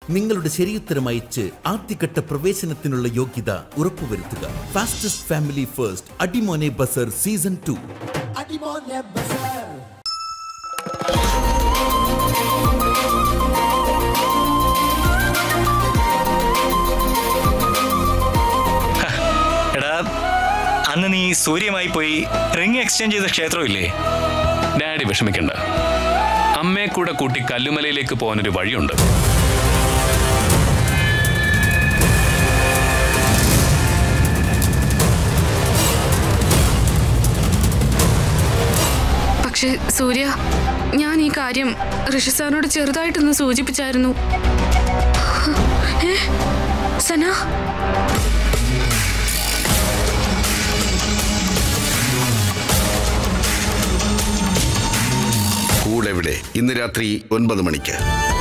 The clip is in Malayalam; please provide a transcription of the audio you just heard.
നിങ്ങളുടെ ശരിയുത്തരം അയച്ച് ആദ്യഘട്ട പ്രവേശനത്തിനുള്ള യോഗ്യത ഉറപ്പുവരുത്തുക ഫാസ്റ്റസ്റ്റ് ഫാമിലി ഫസ്റ്റ് അടിമോനെ ബസർ സീസൺ ടു അടിമോനെ ബസാർ എടാ അന്ന് നീ സൂര്യമായി പോയി റിങ് എക്സ്ചേഞ്ച് ചെയ്ത ക്ഷേത്രമില്ലേ ഡാഡി വിഷമിക്കണ്ട അമ്മയെ കൂടെ കൂട്ടി കല്ലുമലയിലേക്ക് പോകാനൊരു വഴിയുണ്ട് പക്ഷെ സൂര്യ ഞാൻ ഈ കാര്യം ഋഷി സാറിനോട് ചെറുതായിട്ടൊന്ന് സൂചിപ്പിച്ചായിരുന്നു ഏ? സന കൂടെവിടെ ഇന്ന് രാത്രി ഒൻപത് മണിക്ക്